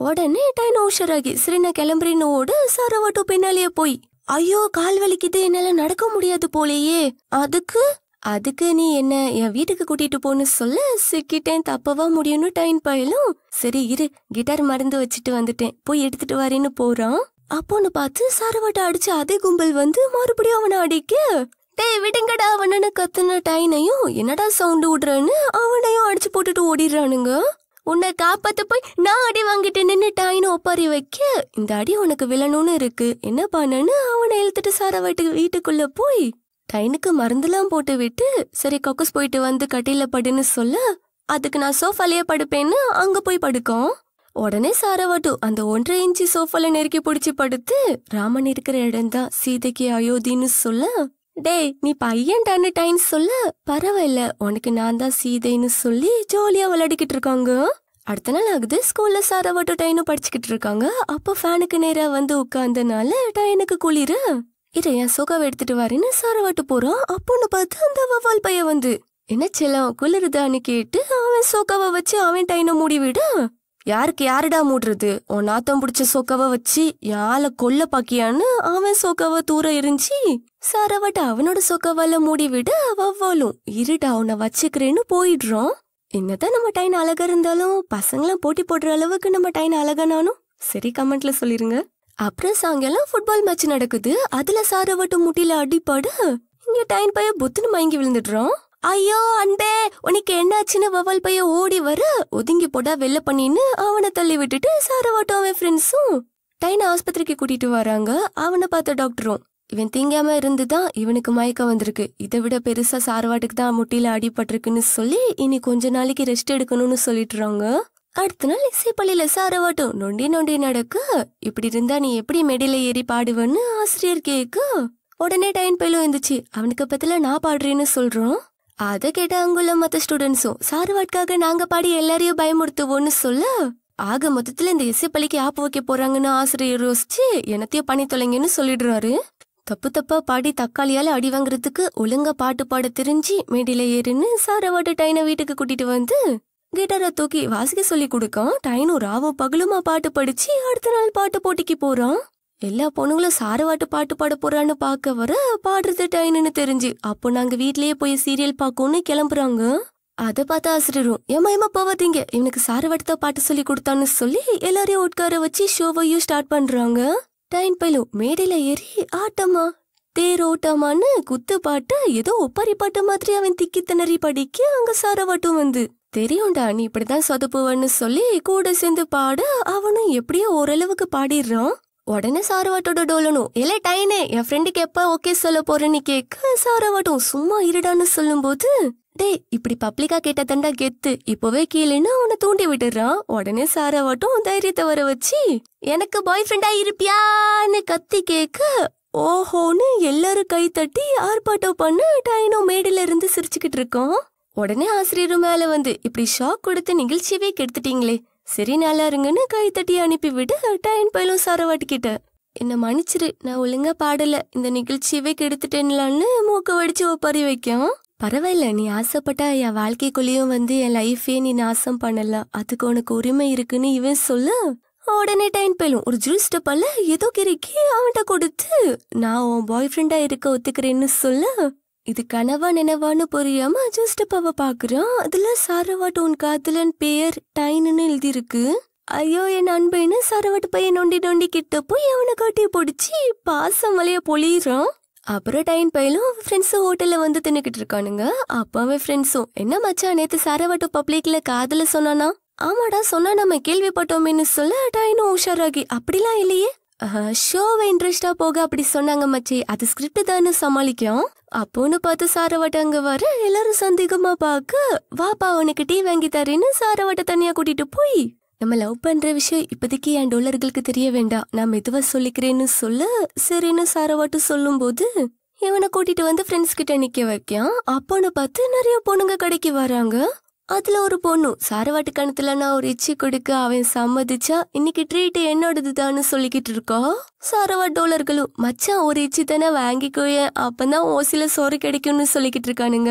உடனே டைன் உஷாராகி சரி நான் கிளம்புறேன்னு ஓட சாரவாட்டு பின்னாலேயே போய் ஐயோ கால் வலிக்குது என்னால நடக்க முடியாது போலேயே அதுக்கு அதுக்கு நீ என்ன என் வீட்டுக்கு கூட்டிட்டு போன்னு சொல்ல சிக்கிட்டேன் தப்பவா முடியும்னு டைன் பயலும் சரி இரு கிட்டார் மருந்து வச்சுட்டு வந்துட்டேன் போய் எடுத்துட்டு வரேன்னு போறான் அப்போன்னு பார்த்து சாரவாட்டை அடிச்சு அதே கும்பல் வந்து மறுபடியும் அவனை அடிக்க டேய் விடுங்கடா அவனன்னு கத்துன டைனையும் என்னடா சவுண்டு விடுறன்னு அவனையும் அடிச்சு போட்டுட்டு ஓடிடுறானுங்க உன்னை காப்பாத்த போய் நான் அடி வாங்கிட்டு நின்னு டாயின்னு ஒப்பாரி வைக்க இந்த அடி உனக்கு விழணும்னு இருக்கு என்ன பண்ணன்னு அவனை இழுத்துட்டு சாரவாட்டு வீட்டுக்குள்ள போய் டைனுக்கு மருந்துலாம் போட்டு விட்டு சரி கொக்கஸ் போயிட்டு வந்து கட்டில படுன்னு சொல்ல அதுக்கு நான் சோஃபாலேயே படுப்பேன்னு அங்க போய் படுக்கோம் உடனே சாரவாட்டு அந்த ஒன்றரை இன்ச்சு சோஃபால நெருக்கி பிடிச்சி படுத்து ராமன் இருக்கிற இடம்தான் சீதைக்கு அயோத்தின்னு சொல்ல டேய் நீ பையன் டான்னு டைன் சொல்ல பரவாயில்ல உனக்கு நான் தான் சீதைன்னு சொல்லி ஜாலியா விளையாடிக்கிட்டு இருக்காங்க அடுத்த நாள் ஆகுது ஸ்கூல்ல சாரவாட்டு டைனும் படிச்சுக்கிட்டு இருக்காங்க அப்போ ஃபேனுக்கு நேரா வந்து உட்கார்ந்தனால டைனுக்கு குளிரு இரு என் சோகாவை எடுத்துட்டு வரேன்னு சாரவாட்டு போறான் அப்போன்னு பார்த்து அந்த வவ்வால் பையன் வந்து என்ன செல்லம் குளிருதான்னு கேட்டு அவன் சோக்காவை வச்சு அவன் டைனை மூடி விட யாருக்கு யாருடா மூடுறது உன் நாத்தம் பிடிச்ச சோக்காவை வச்சு யால கொல்ல பாக்கியான்னு அவன் சோக்காவை தூர எரிஞ்சு சாரவாட்ட அவனோட சோக்காவால மூடி விட வவ்வாலும் இருடா உன்னை வச்சுக்கிறேன்னு போயிடுறோம் என்னதான் நம்ம டைன் அழகா இருந்தாலும் பசங்களாம் போட்டி போடுற அளவுக்கு நம்ம டைன் அழகானாலும் சரி கமெண்ட்ல சொல்லிருங்க அப்புறம் சாயங்காலம் ஃபுட்பால் மேட்ச் நடக்குது அதுல சாரவாட்டு முட்டில அடிப்பாடு இங்க டைன் பைய புத்துன்னு மயங்கி விழுந்துடுறான் ஐயோ அன்பே உனக்கு என்னாச்சுன்னு வவால் பைய ஓடி வர ஒதுங்கி போடா வெள்ள பண்ணின்னு அவனை தள்ளி விட்டுட்டு சாரவாட்டும் அவன் ஃப்ரெண்ட்ஸும் டைனை ஆஸ்பத்திரிக்கு கூட்டிட்டு வராங்க அவனை பார்த்த டாக்டரும் இவன் தீங்காம இருந்துதான் இவனுக்கு மயக்கம் வந்திருக்கு இதை விட பெருசா சாரவாட்டுக்கு தான் முட்டியில அடிபட்டிருக்குன்னு சொல்லி இனி கொஞ்ச நாளைக்கு ரெஸ்ட் எடுக்கணும்னு சொல்லிட்டுறாங்க அடுத்த நாள் இசைப்பள்ளியில சாரவாட்டும் நொண்டி நொண்டி நடக்க இப்படி இருந்தா நீ எப்படி மெடில ஏறி பாடுவன்னு ஆசிரியர் கேட்க உடனே டைன் பயிலும் இருந்துச்சு அவனுக்கு பத்தில நான் பாடுறேன்னு சொல்றோம் அதை கேட்ட அங்குள்ள மத்த ஸ்டூடெண்ட்ஸும் சாரவாட்காக நாங்க பாடி எல்லாரையும் பயமுறுத்துவோம்னு சொல்ல ஆக மொத்தத்துல இந்த இசைப்பள்ளிக்கு ஆப்பு வைக்க போறாங்கன்னு ஆசிரியர் யோசிச்சு என்னத்தையும் பண்ணி தொலைங்கன்னு சொல்லிடுறாரு தப்பு தப்பா பாடி தக்காளியால அடி வாங்குறதுக்கு ஒழுங்கா பாட்டு பாட தெரிஞ்சு மேடையில ஏறின்னு சாரவாட்டு டைனை வீட்டுக்கு கூட்டிட்டு வந்து கிட்டாரை தூக்கி வாசிக்க சொல்லி கொடுக்கான் டைனும் ராவும் பகலுமா பாட்டு படிச்சு அடுத்த நாள் பாட்டு போட்டிக்கு போறான் எல்லா பொண்ணுங்களும் சாரவாட்டு பாட்டு பாட போறான்னு பார்க்க வர பாடுறது டைனுன்னு தெரிஞ்சு அப்போ நாங்க வீட்லயே போய் சீரியல் பார்க்கணும்னு கிளம்புறாங்க அதை பார்த்து ஆசிரியரும் ஏமா ஏமா போவாதீங்க இவனுக்கு சாரவாட்டு தான் பாட்டு சொல்லி கொடுத்தான்னு சொல்லி எல்லாரையும் உட்கார வச்சு ஷோவையும் ஸ்டார்ட் பண்றாங்க டைன் பைலும் மேடையில ஏறி ஆட்டமா தேரோட்டமான்னு குத்து பாட்டு ஏதோ ஒப்பாரி பாட்டு மாதிரி அவன் திக்கி திணறி படிக்க அங்க சாரவாட்டும் வந்து தெரியும்டா நீ இப்படிதான் சொதப்புவன்னு சொல்லி கூட சேர்ந்து பாட அவனும் எப்படியோ ஓரளவுக்கு பாடிடுறான் உடனே சாரவாட்டோட டோலனும் இல்ல டைனே என் ஃப்ரெண்டுக்கு எப்ப ஓகே சொல்ல போறேன்னு கேட்க சாரவாட்டும் சும்மா இருடான்னு சொல்லும்போது டேய் இப்படி பப்ளிக்கா கேட்ட தண்டா கெத்து இப்பவே கீழேன்னு அவனை தூண்டி விட்டுறான் உடனே சாரவாட்டும் தைரியத்தை வர வச்சு எனக்கு பாய் ஃப்ரெண்டா இருப்பியான்னு கத்தி கேட்க ஓஹோன்னு எல்லாரும் கை தட்டி ஆர்ப்பாட்டம் பண்ண டைனோ மேடையில இருந்து சிரிச்சுக்கிட்டு இருக்கோம் உடனே ஆசிரியரும் மேல வந்து இப்படி ஷாக் கொடுத்து நிகழ்ச்சியவே கெடுத்துட்டீங்களே சரி நல்லா இருங்கன்னு கை தட்டி அனுப்பி விட டைன் பயிலும் சாரவாட்டிக்கிட்ட என்ன மன்னிச்சிரு நான் ஒழுங்கா பாடல இந்த நிகழ்ச்சியவே கெடுத்துட்டேன்லான்னு மூக்க வடிச்சு ஒப்பாரி வைக்கும் பரவாயில்ல நீ ஆசைப்பட்டா என் வாழ்க்கைக்குள்ளேயும் வந்து என் லைஃபே நீ நாசம் பண்ணலாம் அதுக்கு உனக்கு உரிமை இருக்குன்னு இவன் சொல்ல உடனே டைன் பயிலும் ஒரு ஜூஸ் டப்பால ஏதோ கிறுக்கி அவன்கிட்ட கொடுத்து நான் உன் பாய் ஃப்ரெண்டா இருக்க ஒத்துக்கிறேன்னு சொல்ல இது கனவா நினைவான்னு புரியாம ஜூஸ் டப்பாவை பாக்குறான் அதுல சாரவாட்டு உன் காதலன் பேர் டைன்னு எழுதியிருக்கு ஐயோ என் அன்பைன்னு சாரவாட்டு பையன் நொண்டி நொண்டி கிட்ட போய் அவனை காட்டி பிடிச்சி பாசம் வழிய பொழியிறான் அப்புறம் டைன் பையலும் ஃப்ரெண்ட்ஸும் ஹோட்டல்ல வந்து தின்னுக்கிட்டு இருக்கானுங்க அப்ப அவன் ஃப்ரெண்ட்ஸும் என்ன மச்சான் நேத்து சாரவாட்டு பப்ளிக்ல காதல சொன்னானா ஆமாடா சொன்னா நம்ம கேள்விப்பட்டோமேன்னு சொல்ல டைனும் உஷாராகி அப்படிலாம் இல்லையே ஷோவை இன்ட்ரெஸ்டா போக அப்படி சொன்னாங்க மச்சி அது ஸ்கிரிப்ட் தானே சமாளிக்கும் அப்போன்னு பார்த்து சாரவாட்ட அங்க வர எல்லாரும் சந்தேகமா பார்க்க வாப்பா உனக்கு டீ வாங்கி தரேன்னு சாரவாட்ட தனியா கூட்டிட்டு போய் நம்ம லவ் பண்ற விஷயம் இப்போதைக்கு என் டொலர்களுக்கு தெரிய வேண்டாம் நான் மெதுவா சொல்லிக்கிறேன்னு சொல்ல சரின்னு சாரவாட்டு சொல்லும்போது இவனை கூட்டிட்டு வந்து ஃப்ரெண்ட்ஸ் கிட்ட நிக்க வைக்கான் அப்போன்னு பார்த்து நிறைய பொண்ணுங்க கடைக்கு வராங்க அதுல ஒரு பொண்ணு சாரவாட்டு கணத்துல நான் ஒரு எச்சி கொடுக்க அவன் சம்மதிச்சா இன்னைக்கு ட்ரீட் என்னோடதுதான்னு சொல்லிக்கிட்டு இருக்கா சாரவாட் டோலர்களும் மச்சான் ஒரு எச்சி தானே வாங்கிக்கோயேன் அப்பதான் ஓசில சோறு கிடைக்கும்னு சொல்லிக்கிட்டு இருக்கானுங்க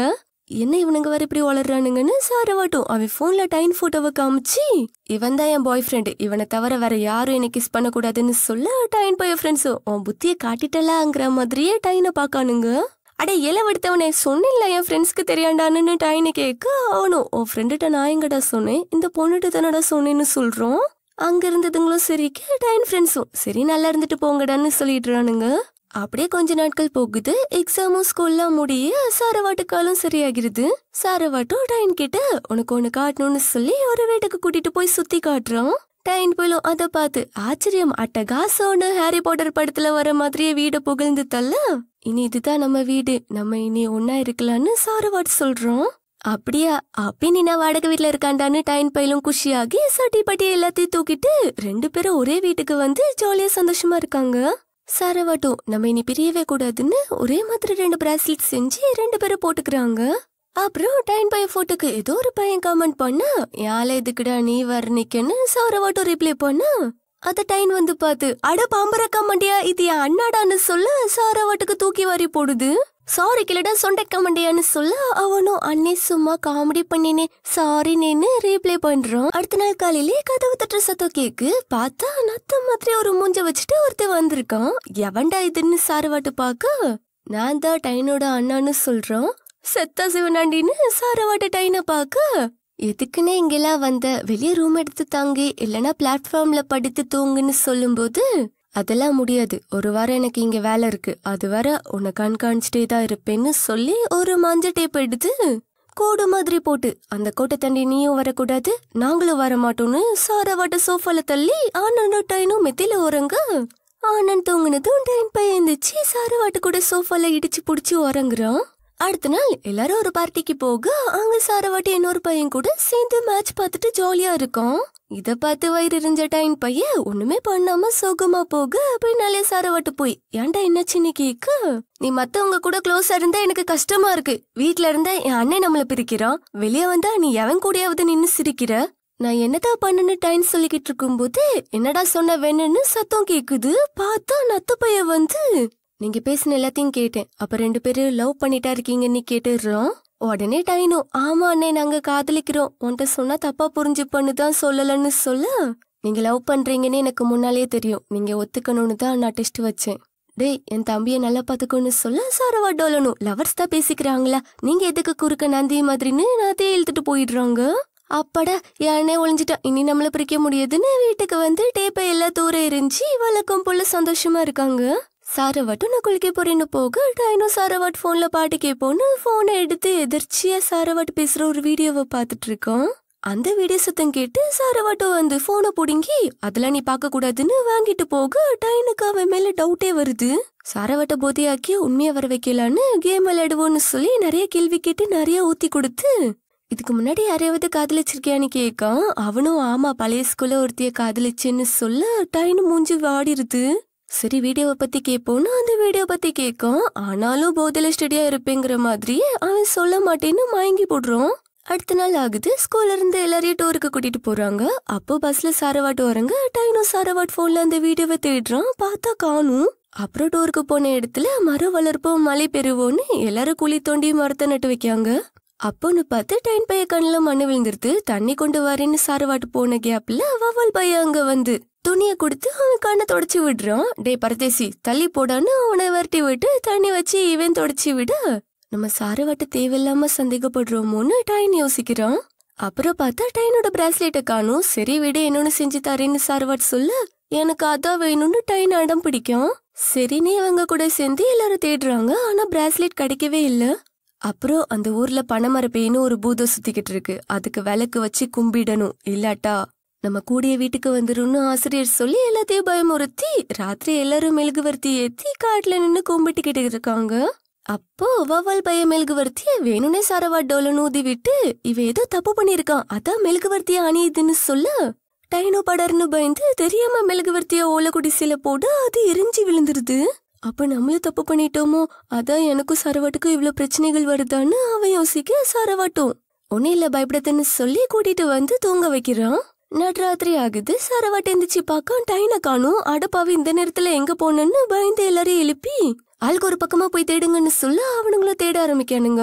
என்ன இவனுங்க வேற இப்படி வளர்றானுங்கன்னு சாரவாட்டும் அவன் போன்ல டைன் போட்டோவை காமிச்சு இவன் தான் என் பாய் ஃப்ரெண்டு இவனை தவிர வேற யாரும் என்ன கிஸ் பண்ணக்கூடாதுன்னு சொல்ல டைன் பாய் ஃப்ரெண்ட்ஸும் உன் புத்தியை காட்டிட்டலாங்கிற மாதிரியே டைனை பார்க்கானுங்க அட இலவெடுத்தவனே சொன்னில்ல என் ஃப்ரெண்ட்ஸ்க்கு தெரியாண்டான்னு டைனை கேட்க அவனும் உன் ஃப்ரெண்டுகிட்ட நான் எங்கடா சொன்னேன் இந்த பொண்ணுகிட்ட தானடா சொன்னேன்னு சொல்றோம் அங்க இருந்ததுங்களும் சரிக்கு டைன் ஃப்ரெண்ட்ஸும் சரி நல்லா இருந்துட்டு போங்கடான்னு சொல்லிடுறானுங்க அப்படியே கொஞ்ச நாட்கள் போகுது எக்ஸாமும் ஸ்கூல்லாம் முடிய சாரவாட்டு காலம் சரியாகிறது சாரவாட்டும் டைன் கிட்ட உனக்கு ஒண்ணு காட்டணும்னு சொல்லி ஒரு வீட்டுக்கு கூட்டிட்டு போய் சுத்தி காட்டுறான் டைன் போயிலும் அதை பார்த்து ஆச்சரியம் அட்டகாசம்னு ஹாரி பாட்டர் படத்துல வர மாதிரியே வீடு புகழ்ந்து தள்ள இனி இதுதான் நம்ம வீடு நம்ம இனி ஒன்னா இருக்கலாம்னு சாரவாட் சொல்றோம் அப்படியா அப்பி நீ நான் வாடகை வீட்ல இருக்காண்டான்னு டைன் பையிலும் குஷியாகி சட்டி பட்டி எல்லாத்தையும் தூக்கிட்டு ரெண்டு பேரும் ஒரே வீட்டுக்கு வந்து ஜாலியா சந்தோஷமா இருக்காங்க சாரவாட்டும் நம்ம இனி பிரியவே கூடாதுன்னு ஒரே மாதிரி ரெண்டு பிராஸ்லெட் செஞ்சு ரெண்டு பேரும் போட்டுக்கிறாங்க அப்புறம் டைன் பையன் போட்டோக்கு ஏதோ ஒரு பையன் கமெண்ட் பண்ண யால எதுக்குடா நீ வர்ணிக்கன்னு சாரவாட்டும் ரிப்ளை பண்ண அத டைன் வந்து பார்த்து அட பாம்பரக்கா மண்டியா இது என் அண்ணாடான்னு சொல்ல சாரவாட்டுக்கு தூக்கி வாரி போடுது சாரி கிளடா சொண்டைக்கா மண்டியான்னு சொல்ல அவனும் அண்ணே சும்மா காமெடி பண்ணினே சாரி நேன்னு ரீப்ளே பண்றான் அடுத்த நாள் காலையிலே கதவு தட்டுற சத்தம் கேக்கு பார்த்தா நத்த மாதிரி ஒரு மூஞ்ச வச்சுட்டு ஒருத்தன் வந்திருக்கான் எவன்டா இதுன்னு சாரவாட்டு பார்க்க நான் தான் டைனோட அண்ணான்னு சொல்றான் செத்தா சிவனாண்டின்னு சாரவாட்டு டைனை பார்க்க எதுக்குன்னே இங்கெல்லாம் வந்த வெளியே ரூம் எடுத்து தாங்கி இல்லனா பிளாட்ஃபார்ம்ல படுத்து தூங்குன்னு சொல்லும்போது அதெல்லாம் முடியாது ஒரு வாரம் எனக்கு இங்க வேலை இருக்கு அது வர உன்னை கண்காணிச்சிட்டே தான் இருப்பேன்னு சொல்லி ஒரு மஞ்சள் டேப் எடுத்து கோடு மாதிரி போட்டு அந்த கோட்டை தண்டி நீயும் வரக்கூடாது நாங்களும் வர மாட்டோம்னு சாரவாட்ட சோஃபால தள்ளி ஆனந்தும் டைனும் மெத்தில உறங்க ஆனந்த் தூங்குனதும் டைன் பையன் எந்திரிச்சு சாரவாட்டு கூட சோஃபால இடிச்சு புடிச்சு உறங்குறான் அடுத்த நாள் எல்லாரும் ஒரு பார்ட்டிக்கு போக அங்க சாரவாட்டி இன்னொரு பையன் கூட சேர்ந்து மேட்ச் பார்த்துட்டு ஜாலியா இருக்கோம் இத பார்த்து வயிறு எரிஞ்ச டைம் பையன் ஒண்ணுமே பண்ணாம சோகமா போக பின்னாலே சாரவாட்டு போய் ஏன்டா என்னாச்சுன்னு கேக்க நீ மத்தவங்க கூட க்ளோஸா இருந்தா எனக்கு கஷ்டமா இருக்கு வீட்ல இருந்தா என் அண்ணன் நம்மள பிரிக்கிறான் வெளியே வந்தா நீ எவன் கூடயாவது நின்னு சிரிக்கிற நான் என்னதான் பண்ணுன்னு டைம் சொல்லிக்கிட்டு இருக்கும்போது என்னடா சொன்ன வேணும்னு சத்தம் கேக்குது பார்த்தா நத்த பையன் வந்து நீங்க பேசின எல்லாத்தையும் கேட்டேன் அப்ப ரெண்டு பேரும் லவ் பண்ணிட்டா இருக்கீங்கன்னு கேட்டுடுறோம் உடனே டைனோ ஆமா அண்ணே நாங்க காதலிக்கிறோம் உன்கிட்ட சொன்னா தப்பா புரிஞ்சுப்பன்னு தான் சொல்லலன்னு சொல்ல நீங்க லவ் பண்றீங்கன்னு எனக்கு முன்னாலேயே தெரியும் நீங்க ஒத்துக்கணும்னு தான் நான் டெஸ்ட் வச்சேன் டேய் என் தம்பியை நல்லா பாத்துக்கோன்னு சொல்ல சாரவா டோலனும் லவர்ஸ் தான் பேசிக்கிறாங்களா நீங்க எதுக்கு குறுக்க நந்தி மாதிரின்னு அதே இழுத்துட்டு போயிடுறாங்க அப்பாடா யானே ஒளிஞ்சிட்டா இனி நம்மள பிரிக்க முடியாதுன்னு வீட்டுக்கு வந்து டேப்பை எல்லாம் தூரம் எரிஞ்சு வழக்கம் போல சந்தோஷமா இருக்காங்க சாரவாட்டும் நான் குளிக்க போறேன்னு போக டைனோ சாரவாட் போன்ல பாட்டு கேட்போன்னு போனை எடுத்து எதிர்ச்சியா சாரவாட் பேசுற ஒரு வீடியோவை பார்த்துட்டு இருக்கோம் அந்த வீடியோ சத்தம் கேட்டு சாரவாட்டும் வந்து போனை புடுங்கி அதெல்லாம் நீ பார்க்க கூடாதுன்னு வாங்கிட்டு போக டைனுக்கு அவன் மேல டவுட்டே வருது சாரவாட்ட போதையாக்கி உண்மையா வர வைக்கலான்னு கேம் விளையாடுவோன்னு சொல்லி நிறைய கேள்வி கேட்டு நிறைய ஊத்தி கொடுத்து இதுக்கு முன்னாடி யாரையாவது காதலிச்சிருக்கியான்னு கேட்கான் அவனும் ஆமா பழைய ஸ்கூல்ல ஒருத்திய காதலிச்சேன்னு சொல்ல டைனு மூஞ்சி வாடிருது சரி வீடியோவை பத்தி கேட்போன்னு அந்த வீடியோ பத்தி கேட்கான் ஆனாலும் போதையில ஸ்டடியா இருப்பேங்கிற மாதிரி அவன் சொல்ல மாட்டேன்னு மயங்கி போடுறான் அடுத்த நாள் ஆகுது ஸ்கூல்ல இருந்து எல்லாரையும் டூருக்கு கூட்டிட்டு போறாங்க அப்போ பஸ்ல சாரவாட் வரங்க டைனோ சாரவாட் போன்ல அந்த வீடியோவை தேடுறான் பார்த்தா காணும் அப்புறம் டூருக்கு போன இடத்துல மரம் வளர்ப்போம் மழை பெறுவோன்னு எல்லாரும் குழி தோண்டி மரத்தை நட்டு வைக்காங்க அப்போன்னு பார்த்து டைன் பைய கண்ணுல மண்ணு விழுந்துருது தண்ணி கொண்டு வரேன்னு சாரவாட்டு போன கேப்ல வவால் பைய அங்க வந்து துணிய கொடுத்து அவன் கண்ணை தொடச்சு விடுறான் டே பரதேசி தள்ளி போடான்னு அவனை விரட்டி விட்டு தண்ணி வச்சு இவன் தொடச்சு விட நம்ம சாரவாட்ட தேவையில்லாம சந்தேகப்படுறோமோன்னு டைன் யோசிக்கிறான் அப்புறம் பார்த்தா டைனோட பிராஸ்லெட்டை காணும் சரி விட என்னொன்னு செஞ்சு தரேன்னு சாரவாட் சொல்ல எனக்கு அதான் வேணும்னு டைன் அடம் பிடிக்கும் சரின்னு இவங்க கூட சேர்ந்து எல்லாரும் தேடுறாங்க ஆனா பிராஸ்லெட் கிடைக்கவே இல்ல அப்புறம் அந்த ஊர்ல பனைமர பேய்னு ஒரு பூதம் சுத்திக்கிட்டு இருக்கு அதுக்கு விளக்கு வச்சு கும்பிடணும் இல்லாட்டா நம்ம கூடிய வீட்டுக்கு வந்துரும்னு ஆசிரியர் சொல்லி எல்லாத்தையும் பயமுறுத்தி ராத்திரி எல்லாரும் மெழுகுவர்த்தி ஏத்தி காட்டுல நின்னு கும்பிட்டுக்கிட்டு இருக்காங்க அப்போ வவ்வால் பைய மெழுகுவர்த்திய வேணும்னே சாரவா டோலன் ஊதி விட்டு இவ ஏதோ தப்பு பண்ணிருக்கான் அதான் மெழுகுவர்த்திய அணியுதுன்னு சொல்ல டைனோ படர்னு பயந்து தெரியாம மெழுகுவர்த்திய ஓலை குடிசையில போட்டு அது எரிஞ்சு விழுந்துருது அப்ப நம்மளும் தப்பு பண்ணிட்டோமோ அதான் எனக்கும் சரவாட்டுக்கும் இவ்ளோ பிரச்சனைகள் வருதான்னு அவன் யோசிக்க சரவாட்டும் ஒன்னும் இல்ல பயப்படத்துன்னு சொல்லி கூட்டிட்டு வந்து தூங்க வைக்கிறான் நடுராத்திரி ஆகுது சரவாட்டு எந்திரிச்சு பார்க்க டைனை காணும் அடப்பாவி இந்த நேரத்துல எங்க போனன்னு பயந்து எல்லாரையும் எழுப்பி ஆளுக்கு ஒரு பக்கமா போய் தேடுங்கன்னு சொல்ல அவனுங்களும் தேட ஆரம்பிக்கானுங்க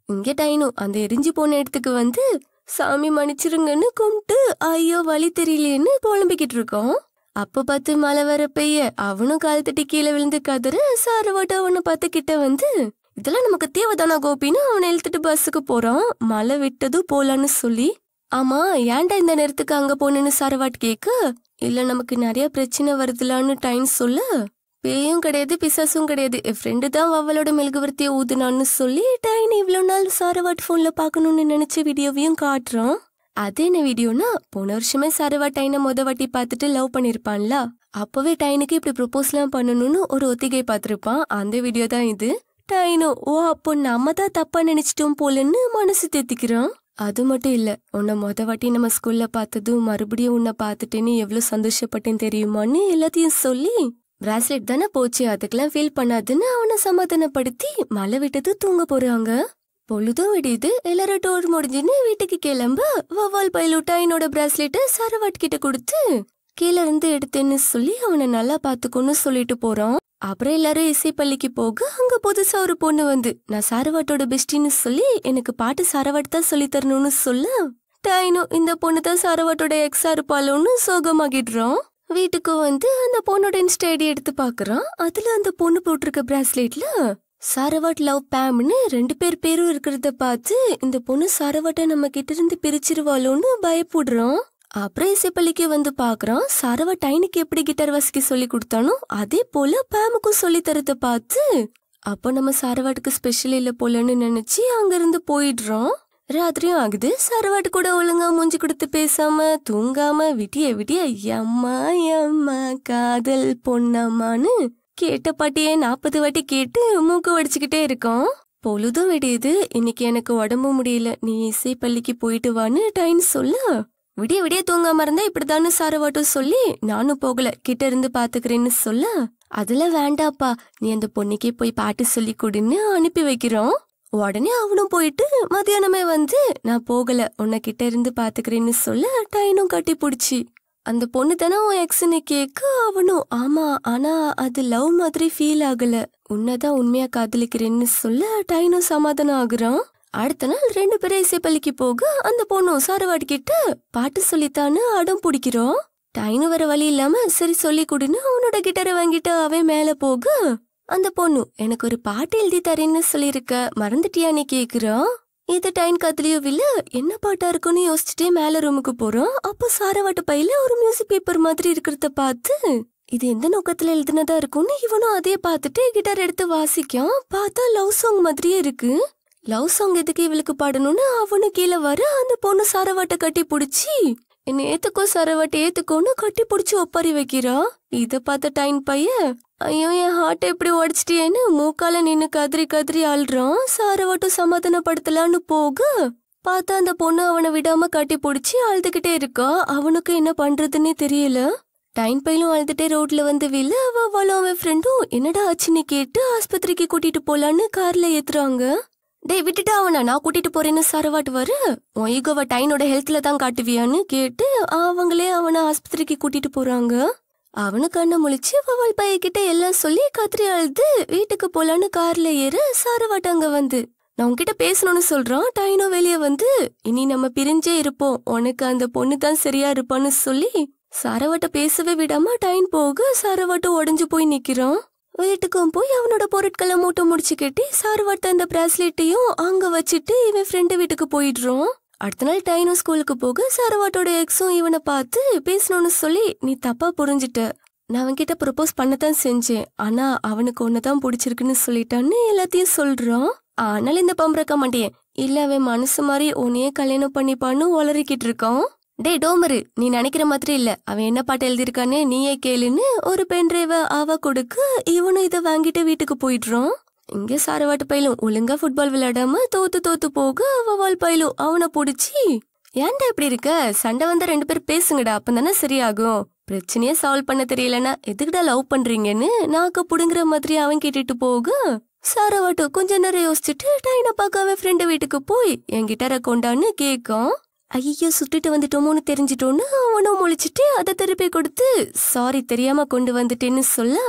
இங்க டைனு அந்த எரிஞ்சு போன இடத்துக்கு வந்து சாமி மன்னிச்சிருங்கன்னு கும்பிட்டு ஐயோ வழி தெரியலையேன்னு புலம்பிக்கிட்டு இருக்கோம் அப்ப பார்த்து மழை வர பெய்ய அவனும் கால் தட்டி கீழே விழுந்து கதற சாரவாட்ட அவனை பார்த்து கிட்ட வந்து இதெல்லாம் நமக்கு தேவைதானா கோபின்னு அவனை இழுத்துட்டு பஸ்ஸுக்கு போறான் மழை விட்டதும் போலான்னு சொல்லி ஆமா ஏன்டா இந்த நேரத்துக்கு அங்க போனேன்னு சாரவாட் கேக்க இல்ல நமக்கு நிறைய பிரச்சனை வருதுலான்னு டைம் சொல்ல பேயும் கிடையாது பிசாசும் கிடையாது என் ஃப்ரெண்டு தான் அவளோட மெழுகுவர்த்தியை ஊதுனான்னு சொல்லி டைன் இவ்வளோ நாள் சாரவாட் ஃபோன்ல பார்க்கணும்னு நினைச்ச வீடியோவையும் காட்டுறான் அது என்ன வீடியோனா போன வருஷமே சாரவா டைனை மொத வாட்டி பார்த்துட்டு லவ் பண்ணிருப்பான்ல அப்பவே டைனுக்கு இப்படி ப்ரொபோஸ்லாம் பண்ணணும்னு ஒரு ஒத்திகை பார்த்திருப்பான் அந்த வீடியோ தான் இது டைனோ ஓ அப்போ நம்ம தான் தப்பா நினைச்சிட்டோம் போலன்னு மனசு தேத்திக்கிறான் அது மட்டும் இல்ல உன்னை மொத வாட்டி நம்ம ஸ்கூல்ல பார்த்ததும் மறுபடியும் உன்னை பார்த்துட்டேன்னு எவ்வளவு சந்தோஷப்பட்டேன் தெரியுமான்னு எல்லாத்தையும் சொல்லி பிராஸ்லெட் தானே போச்சு அதுக்கெல்லாம் ஃபீல் பண்ணாதுன்னு அவனை சமாதானப்படுத்தி மழை விட்டது தூங்க போறாங்க பொழுதும் விடியுது எல்லாரும் டோர் முடிஞ்சுன்னு வீட்டுக்கு கிளம்ப வவ்வால் பைலூட்டா என்னோட பிராஸ்லெட்டை சரவாட் கிட்ட கொடுத்து கீழே இருந்து எடுத்தேன்னு சொல்லி அவனை நல்லா பாத்துக்கோன்னு சொல்லிட்டு போறான் அப்புறம் எல்லாரும் இசை பள்ளிக்கு போக அங்க புதுசா ஒரு பொண்ணு வந்து நான் சாரவாட்டோட பெஸ்டின்னு சொல்லி எனக்கு பாட்டு சாரவாட் தான் சொல்லி தரணும்னு சொல்ல டைனோ இந்த பொண்ணு தான் சாரவாட்டோட எக்ஸா இருப்பாளோன்னு சோகமாகிடுறான் வீட்டுக்கு வந்து அந்த பொண்ணோட இன்ஸ்டா ஐடி எடுத்து பாக்குறான் அதுல அந்த பொண்ணு போட்டிருக்க பிராஸ்லெட்ல சாரவாட் லவ் பேம்னு ரெண்டு பேர் பேரும் இருக்கிறத பார்த்து இந்த பொண்ணு சாரவாட்டை நம்ம கிட்ட இருந்து பிரிச்சிருவாளோன்னு பயப்படுறான் அப்புறம் இசைப்பள்ளிக்கு வந்து பாக்குறான் சாரவா டைனுக்கு எப்படி கிட்டார் வாசிக்க சொல்லி கொடுத்தானோ அதே போல பேமுக்கும் சொல்லி தரத பார்த்து அப்போ நம்ம சாரவாட்டுக்கு ஸ்பெஷல் இல்ல போலன்னு நினைச்சு அங்கிருந்து போயிடுறோம் ராத்திரியும் ஆகுது சாரவாட்டு கூட ஒழுங்கா மூஞ்சி கொடுத்து பேசாம தூங்காம விட்டிய விட்டிய எம்மா எம்மா காதல் பொன்னம்மான்னு கேட்ட பாட்டியே நாற்பது வாட்டி கேட்டு மூக்கு வடிச்சுக்கிட்டே இருக்கோம் பொழுதும் விடியுது இன்னைக்கு எனக்கு உடம்பு முடியல நீ இசை பள்ளிக்கு போயிட்டு வான்னு டைம் சொல்ல விடிய விடிய தூங்காம இருந்தா இப்படிதான்னு சாரவாட்டும் சொல்லி நானும் போகல கிட்ட இருந்து பாத்துக்கிறேன்னு சொல்ல அதுல வேண்டாப்பா நீ அந்த பொண்ணுக்கே போய் பாட்டு சொல்லி கொடுன்னு அனுப்பி வைக்கிறோம் உடனே அவனும் போயிட்டு மத்தியானமே வந்து நான் போகல உன்னை கிட்ட இருந்து பாத்துக்கிறேன்னு சொல்ல டைனும் கட்டி பிடிச்சி அந்த பொண்ணு தானே உன் எக்ஸ்னு கேட்க அவனும் ஆமா ஆனா அது லவ் மாதிரி ஃபீல் ஆகல உன்னதான் உண்மையா காதலிக்கிறேன்னு சொல்ல டைனும் சமாதானம் ஆகுறான் அடுத்த நாள் ரெண்டு பேரும் இசைப்பள்ளிக்கு போக அந்த பொண்ணும் சாரவாடி கிட்ட பாட்டு சொல்லித்தான்னு அடம் பிடிக்கிறோம் டைனு வர வழி இல்லாம சரி சொல்லி கொடுன்னு அவனோட கிட்டாரை வாங்கிட்டு அவன் மேல போக அந்த பொண்ணு எனக்கு ஒரு பாட்டு எழுதி தரேன்னு சொல்லியிருக்க மறந்துட்டியா நீ கேக்குறான் இது டைன் காத்துலயோ இல்ல என்ன பாட்டா இருக்குன்னு யோசிச்சுட்டே மேல ரூமுக்கு போறோம் அப்போ சாரவாட்டு பையில ஒரு மியூசிக் பேப்பர் மாதிரி இருக்கிறத பார்த்து இது எந்த நோக்கத்துல எழுதுனதா இருக்கும்னு இவனும் அதே பார்த்துட்டு கிட்டார் எடுத்து வாசிக்கான் பார்த்தா லவ் சாங் மாதிரியே இருக்கு லவ் சாங் எதுக்கு இவளுக்கு பாடணும்னு அவனு கீழே வர அந்த பொண்ணு சாரவாட்டை கட்டி பிடிச்சி என்ன ஏத்துக்கோ சாரவாட்டை ஏத்துக்கோன்னு கட்டி பிடிச்சி ஒப்பாரி வைக்கிறா இத பார்த்த டைன் பையன் ஐயோ என் ஹார்ட் எப்படி உடைச்சிட்டியேன்னு மூக்கால நின்னு கதறி கதறி அழுறான் சாரவாட்டும் சமாதானப்படுத்தலான்னு போக பார்த்தா அந்த பொண்ணு அவனை விடாம கட்டி பிடிச்சி அழுதுகிட்டே இருக்கா அவனுக்கு என்ன பண்றதுன்னே தெரியல டைம் பையிலும் அழுதுட்டே ரோட்ல வந்து வில்ல அவளும் அவன் ஃப்ரெண்டும் என்னடா ஆச்சுன்னு கேட்டு ஆஸ்பத்திரிக்கு கூட்டிட்டு போலான்னு கார்ல ஏத்துறாங்க டேய் விட்டுட்டு அவனை நான் கூட்டிட்டு போறேன்னு சரவாட்டு வரு உன் ஈகோவை டைனோட ஹெல்த்ல தான் காட்டுவியான்னு கேட்டு அவங்களே அவனை ஆஸ்பத்திரிக்கு கூட்டிட்டு போறாங்க அவனு கண்ணை முழிச்சு வவால் பையகிட்ட எல்லாம் சொல்லி கத்திரி அழுது வீட்டுக்கு போலான்னு கார்ல ஏற சாரவாட்டு அங்க வந்து நான் உன்கிட்ட பேசணும்னு சொல்றான் டைனோ வெளியே வந்து இனி நம்ம பிரிஞ்சே இருப்போம் உனக்கு அந்த பொண்ணு தான் சரியா இருப்பான்னு சொல்லி சாரவாட்ட பேசவே விடாம டைன் போக சாரவாட்டு உடஞ்சு போய் நிக்கிறான் வீட்டுக்கும் போய் அவனோட பொருட்களை மூட்டை முடிச்சு கட்டி சாரவாட்ட அந்த பிராஸ்லெட்டையும் அங்க வச்சுட்டு இவன் ஃப்ரெண்டு வீட்டுக்கு போயிடுறான் அடுத்த நாள் டைனும் ஸ்கூலுக்கு போக சாரவாட்டோட எக்ஸும் இவனை பார்த்து பேசணும்னு சொல்லி நீ தப்பா புரிஞ்சுட்ட நான் அவன்கிட்ட ப்ரொபோஸ் பண்ணத்தான் செஞ்சேன் ஆனா அவனுக்கு ஒன்னதான் பிடிச்சிருக்குன்னு சொல்லிட்டான்னு எல்லாத்தையும் சொல்றான் ஆனால் இந்த பம்பரக்க மாட்டேன் இல்ல அவன் மனசு மாதிரி உன்னையே கல்யாணம் பண்ணிப்பான்னு உளறிக்கிட்டு இருக்கான் டேய் டோமரு நீ நினைக்கிற மாதிரி இல்ல அவன் என்ன பாட்டு எழுதியிருக்கான்னு நீயே கேளுன்னு ஒரு பென்ட்ரைவ அவ கொடுக்க இவனும் இதை வாங்கிட்டு வீட்டுக்கு போயிடுறான் இங்க சாரவாட்டு பயிலும் ஒழுங்கா ஃபுட்பால் விளையாடாம தோத்து தோத்து போக அவவால் பயிலும் அவனை பிடிச்சி ஏன்டா இப்படி இருக்க சண்டை வந்தா ரெண்டு பேரும் பேசுங்கடா அப்பதானே சரியாகும் பிரச்சனையே சால்வ் பண்ண தெரியலனா எதுக்குடா லவ் பண்றீங்கன்னு நாக்க புடுங்குற மாதிரி அவன் கேட்டுட்டு போக சாரவாட்டு கொஞ்ச நேரம் யோசிச்சுட்டு டைனை பார்க்க அவன் ஃப்ரெண்டு வீட்டுக்கு போய் என் கிட்டார கொண்டான்னு கேட்கான் ஐயோ சுட்டுட்டு வந்துட்டோமோன்னு தெரிஞ்சிட்டோன்னு அவனும் முழிச்சிட்டு அதை திருப்பி கொடுத்து சாரி தெரியாம கொண்டு வந்துட்டேன்னு சொல்ல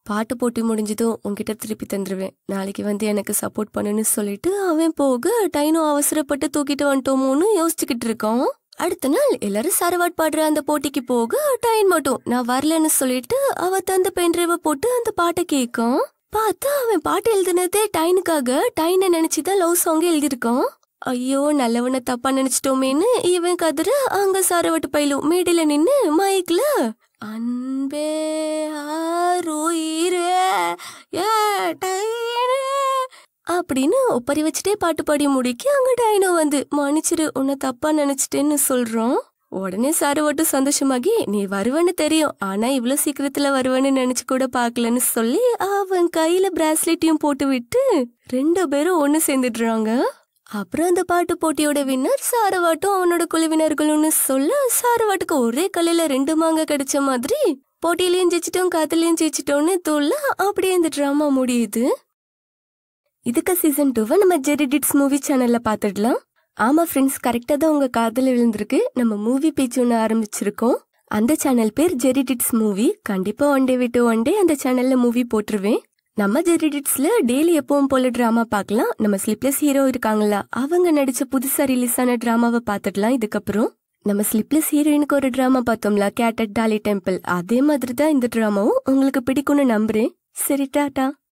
பாட்டு போட்டி முடிஞ்சதும் உன்கிட்ட திருப்பி தந்துருவேன் நாளைக்கு வந்து எனக்கு சப்போர்ட் பண்ணுன்னு சொல்லிட்டு அவன் போக டைனோ அவசரப்பட்டு தூக்கிட்டு வந்துட்டோமோன்னு யோசிச்சுக்கிட்டு இருக்கான் அடுத்த நாள் எல்லாரும் சரவாட் பாடுற அந்த போட்டிக்கு போக டைன் மட்டும் நான் வரலன்னு சொல்லிட்டு அவ தந்த பென்ட்ரைவ போட்டு அந்த பாட்டை கேட்கான் பார்த்தா அவன் பாட்டு எழுதுனதே டைனுக்காக டைனை நினைச்சுதான் லவ் சாங் எழுதியிருக்கான் ஐயோ நல்லவனை தப்பா நினைச்சிட்டோமேன்னு இவன் கதற அங்க சாரவட்டு பயிலும் மேடையில நின்னு மைக்ல அன்பே ஆருயிரே ஏ டைனே அப்படின்னு ஒப்பரி வச்சுட்டே பாட்டு பாடி முடிக்க அங்க டைனோ வந்து மன்னிச்சிரு உன்னை தப்பா நினைச்சிட்டேன்னு சொல்றோம் உடனே சாரவட்டு சந்தோஷமாகி நீ வருவன்னு தெரியும் ஆனா இவ்வளவு சீக்கிரத்துல வருவன்னு நினைச்சு கூட பாக்கலன்னு சொல்லி அவன் கையில பிராஸ்லெட்டையும் போட்டு விட்டு ரெண்டு பேரும் ஒண்ணு சேர்ந்துடுறாங்க அப்புறம் அந்த பாட்டு போட்டியோட வின்னர் சாரவாட்டும் அவனோட குழுவினர்கள்னு சொல்ல சாரவாட்டுக்கு ஒரே கல்லில ரெண்டு மாங்க கிடைச்ச மாதிரி போட்டியிலையும் ஜெயிச்சிட்டோம் காத்துலயும் ஜெயிச்சிட்டோம்னு தோல்ல அப்படியே இந்த டிராமா முடியுது இதுக்கு சீசன் டூவை நம்ம ஜெரிடிட்ஸ் மூவி சேனல்ல பாத்துடலாம் ஆமா ஃப்ரெண்ட்ஸ் கரெக்டா தான் உங்க காதல விழுந்திருக்கு நம்ம மூவி பேச்சு ஒன்று ஆரம்பிச்சிருக்கோம் அந்த சேனல் பேர் ஜெரிடிட்ஸ் மூவி கண்டிப்பா ஒன் டே விட்டு ஒன் டே அந்த சேனல்ல மூவி போட்டுருவேன் நம்ம ஜெரிடிட்ஸ்ல டெய்லி எப்பவும் போல டிராமா பார்க்கலாம் நம்ம ஸ்லிப்லெஸ் ஹீரோ இருக்காங்களா அவங்க நடிச்ச புதுசா ரிலீஸ் ஆன டிராமாவை பார்த்துடலாம் இதுக்கப்புறம் நம்ம ஸ்லிப்லெஸ் ஹீரோயினுக்கு ஒரு டிராமா பார்த்தோம்ல கேட்டட் டாலி டெம்பிள் அதே மாதிரி தான் இந்த டிராமாவும் உங்களுக்கு பிடிக்கும்னு நம்புறேன் சரி டாட்டா